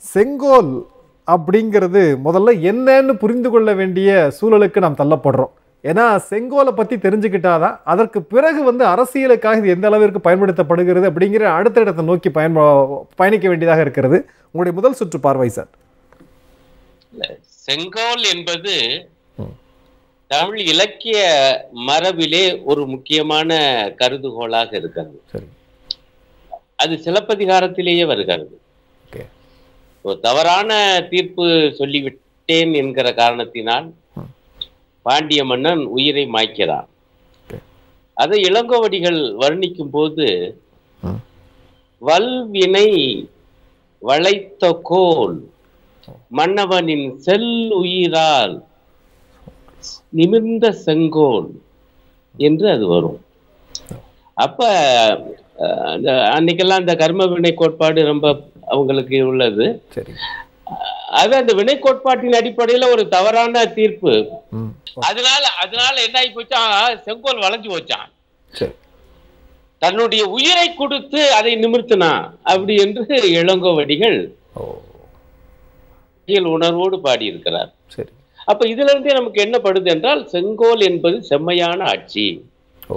செங்கோல் அப்படிங்கிறது முதல்ல என்னன்னு புரிந்து கொள்ள வேண்டிய சூழலுக்கு நாம் தள்ளப்படுறோம் ஏன்னா செங்கோலை பற்றி தெரிஞ்சுக்கிட்டாதான் அதற்கு பிறகு வந்து அரசியலுக்காக இது எந்த அளவிற்கு பயன்படுத்தப்படுகிறது அப்படிங்கிற அடுத்த இடத்தை நோக்கி பயன்ப பயணிக்க வேண்டியதாக இருக்கிறது உங்களுடைய முதல் சுற்று பார்வை சார் செங்கோல் என்பது ம். தமிழ் இலக்கிய மரபிலே ஒரு முக்கியமான கருதுகோளாக இருக்கிறது சரி அது சிலப்பதிகாரத்திலேயே வருகிறது ஓகே ஒரு தவறான தீர்ப்பு சொல்லிவிட்டேன் என்கிற காரணத்தினால் ம். பாண்டிய மன்னன் உயிரை மாய்க்கிறான் ஓகே. அதை இளங்கோவடிகள் வர்ணிக்கும் போது ம். வல்வினை வளைத்த கோல் மன்னவனின் செல் உயிரால் நிமிர்ந்த செங்கோல் என்று அது வரும் அப்ப அஹ், அந்த அன்னைக்கெல்லாம் அந்த கர்ம வினை கோட்பாடு ரொம்ப அவங்களுக்கு உள்ளது சரி அது அந்த வினை கோட்பாட்டின் அடிப்படையில ஒரு தவறான தீர்ப்பு ம் அதனால அதனால என்ன ஆகி போச்சான் செங்கோல் வளைஞ்சு போச்சான் சரி தன்னுடைய உயிரை கொடுத்து அதை நிமிர்த்தினான் அப்படி என்று இளங்கோவடிகள் ஓ இயல் உணர்வோடு பாடியிருக்கிறார் சரி அப்ப இதுல இருந்தே நமக்கு என்ன படுது என்றால் செங்கோல் என்பது செம்மையான ஆட்சி ஓ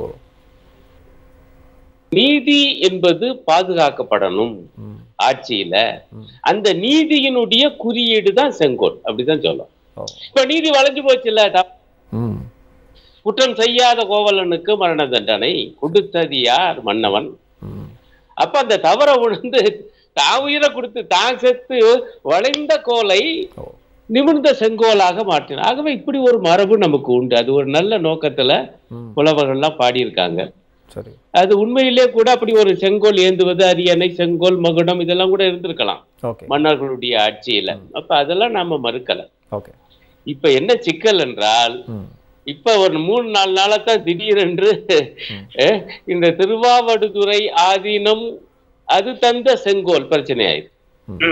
நீதி என்பது பாதுகாக்கப்படணும் ம் ஆட்சியில ம். அந்த நீதியினுடைய குறியீடு தான் செங்கோல் அப்படிதான் சொல்லும் ஓ இப்ப நீதி வளைஞ்சு போச்சு இல்ல ம் குற்றம் செய்யாத கோவலனுக்கு மரண தண்டனை கொடுத்தது யார் மன்னவன் ம் அப்ப அந்த தவற உணர்ந்து தான் உயிரை கொடுத்து தான் செத்து வளைந்த கோலை ஓ நிமிர்ந்த செங்கோலாக மாற்றினார் ஆகவே இப்படி ஒரு மரபு நமக்கு உண்டு அது ஒரு நல்ல நோக்கத்துல ம் புலவர்கள்லாம் பாடியிருக்காங்க சரி அது உண்மையிலே கூட அப்படி ஒரு செங்கோல் ஏந்துவது அரியணை செங்கோல் மகுடம் இதெல்லாம் கூட இருந்திருக்கலாம் ஓகே மன்னர்களுடைய ஆட்சியில அப்ப அதெல்லாம் நாம மறுக்கல ஓகே இப்ப என்ன சிக்கல் என்றால் ம் இப்ப ஒரு மூணு நாலு நாளாத்தான் திடீரென்று அஹ், இந்த திருவாவடுதுறை ஆதீனம் அது தந்த செங்கோல் பிரச்சனை ஆயிடுச்சு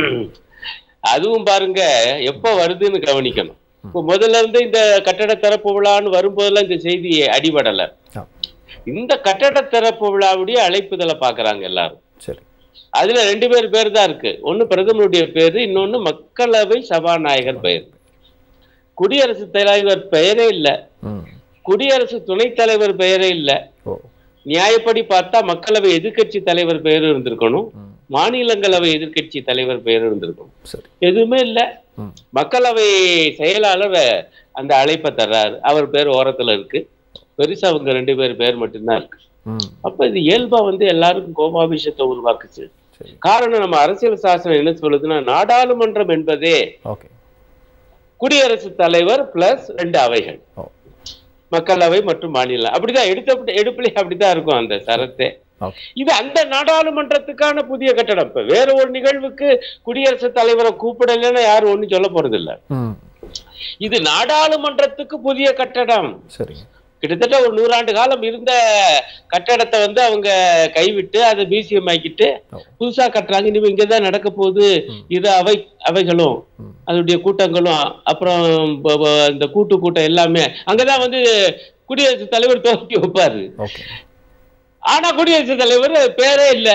அதுவும் பாருங்க எப்ப வருதுன்னு கவனிக்கணும் இப்போ முதல்ல இருந்து இந்த கட்டட திறப்பு விழான்னு வரும்போதெல்லாம் இந்த செய்தி அடிபடல ஆ இந்த கட்டட திறப்பு விழாவுடைய அழைப்புதலை பாக்குறாங்க எல்லாரும் சரி அதுல ரெண்டு பேர் பேர் தான் இருக்கு ஒண்ணு பிரதமருடைய பேரு இன்னொன்னு மக்களவை சபாநாயகர் பெயர் குடியரசுத் தலைவர் பெயரே இல்ல ம் குடியரசு துணைத் தலைவர் பெயரே இல்ல ஓ நியாயப்படி பார்த்தா மக்களவை எதிர்க்கட்சி தலைவர் பெயர் இருந்திருக்கணும் ம் மாநிலங்களவை எதிர்க்கட்சி தலைவர் பெயர் இருந்திருக்கணும் சரி எதுவுமே இல்ல ம் மக்களவை செயலாளர் அந்த அழைப்பை தர்றாரு அவர் பேர் ஓரத்துல இருக்கு பெருசா அவங்க ரெண்டு பேர் பேர் மட்டும்தான் இருக்கு ம் அப்ப இது இயல்பா வந்து எல்லாருக்கும் கோபாபிஷத்தை உருவாக்குச்சு சரி காரணம் நம்ம அரசியல் சாசனம் என்ன சொல்லுதுன்னா நாடாளுமன்றம் என்பதே ஓகே குடியரசுத் தலைவர் பிளஸ் ரெண்டு அவைகள் ஓ மக்களவை மற்றும் மாநிலம் அப்படிதான் எடுத்த எடுப்பிலே அப்படிதான் இருக்கும் அந்த சரத்தே ஓகே இது அந்த நாடாளுமன்றத்துக்கான புதிய கட்டடம் இப்ப வேற ஒரு நிகழ்வுக்கு குடியரசுத் தலைவரை கூப்பிடலைன்னா யாரும் ஒண்ணும் சொல்ல போறது இல்ல ம் இது நாடாளுமன்றத்துக்கு புதிய கட்டடம் சரி கிட்டத்தட்ட ஒரு நூறாண்டு காலம் இருந்த கட்டடத்தை வந்து அவங்க கைவிட்டு அதை மியூசியம் ஆக்கிட்டு ஓ. புதுசா கட்டுறாங்க இனிமே இங்கதான் நடக்க போகுது ம். இது அவை அவைகளும் ம் அதனுடைய கூட்டங்களும் அப்புறம் ப- ப- இந்த கூட்டு கூட்டம் எல்லாமே அங்கதான் வந்து குடியரசுத் தலைவர் துவக்கி வைப்பாரு ஓகே ஆனா குடியரசுத் தலைவர் பேரே இல்ல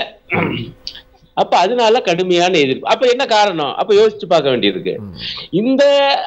அப்ப அதனால கடுமையான எதிர்ப்பு அப்ப என்ன காரணம் அப்ப யோசிச்சு பார்க்க வேண்டியிருக்கு ம் இந்த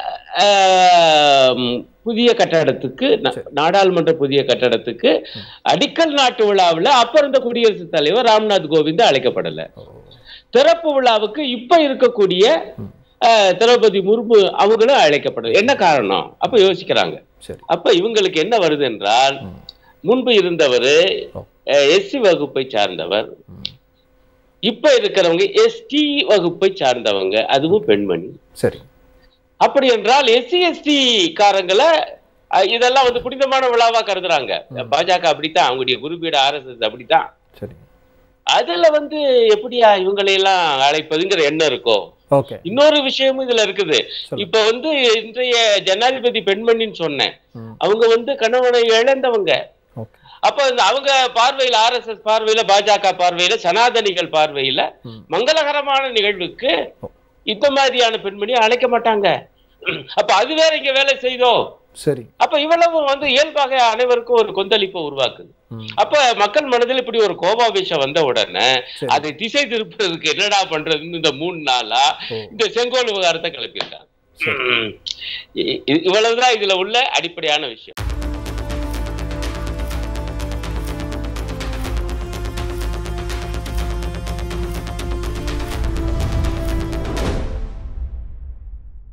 ஆம், புதிய கட்டடத்துக்கு நா- நாடாளுமன்ற புதிய கட்டடத்துக்கு அடிக்கல் நாட்டு விழாவுல அப்ப இருந்த குடியரசுத் தலைவர் ராம்நாத் கோவிந்த் அழைக்கப்படல ஓ திறப்பு விழாவுக்கு இப்ப இருக்கக்கூடிய ம். அஹ், திரௌபதி முர்மு அவங்களும் அழைக்கப்படல என்ன காரணம் அப்ப யோசிக்கிறாங்க சரி அப்ப இவங்களுக்கு என்ன வருது என்றால் ம் முன்பு இருந்தவர் ஓ எஸ்சி வகுப்பை சார்ந்தவர் ம் இப்ப இருக்கிறவங்க எஸ்டி வகுப்பை சார்ந்தவங்க அதுவும் பெண்மணி சரி அப்படி என்றால் எஸ்சி எஸ்டி காரங்களை அஹ், இதெல்லாம் வந்து புனிதமான விழாவா கருதுறாங்க பாஜக அப்படித்தான் அவங்களுடைய குருபீட ஆர்எஸ்எஸ் அப்படித்தான் சரி அதுல வந்து எப்படியா இவங்களை எல்லாம் அழைப்பதுங்கிற எண்ணம் இருக்கோ ஓகே இன்னொரு விஷயமும் இதுல இருக்குது சொல்லுங்க. இப்ப வந்து இன்றைய ஜனாதிபதி பெண்மணின்னு சொன்னேன் ம் அவங்க வந்து கணவனை இழந்தவங்க ஓகே அப்ப இந்த அவங்க பார்வையில ஆர்எஸ்எஸ் பார்வையில பாஜக பார்வையில சனாதனிகள் பார்வையில ம் மங்களகரமான நிகழ்வுக்கு இந்த மாதிரியான பெண்மணி அழைக்க மாட்டாங்க அப்ப அது வேற இங்க வேலை செய்தோ சரி அப்ப இவ்வளவு வந்து இயல்பாக அனைவருக்கும் ஒரு கொந்தளிப்பை உருவாக்குது ம். அப்ப மக்கள் மனதில் இப்படி ஒரு கோபாவேசம் வந்த உடனே சரி. அதை திசை திருப்புறதுக்கு என்னடா பண்றதுன்னு இந்த மூணு நாளா ஓ. இந்த செங்கோல் விவகாரத்தை கிளப்பியிருக்காங்க ம். இ- இ- இவ்வளவுதான் இதுல உள்ள அடிப்படையான விஷயம்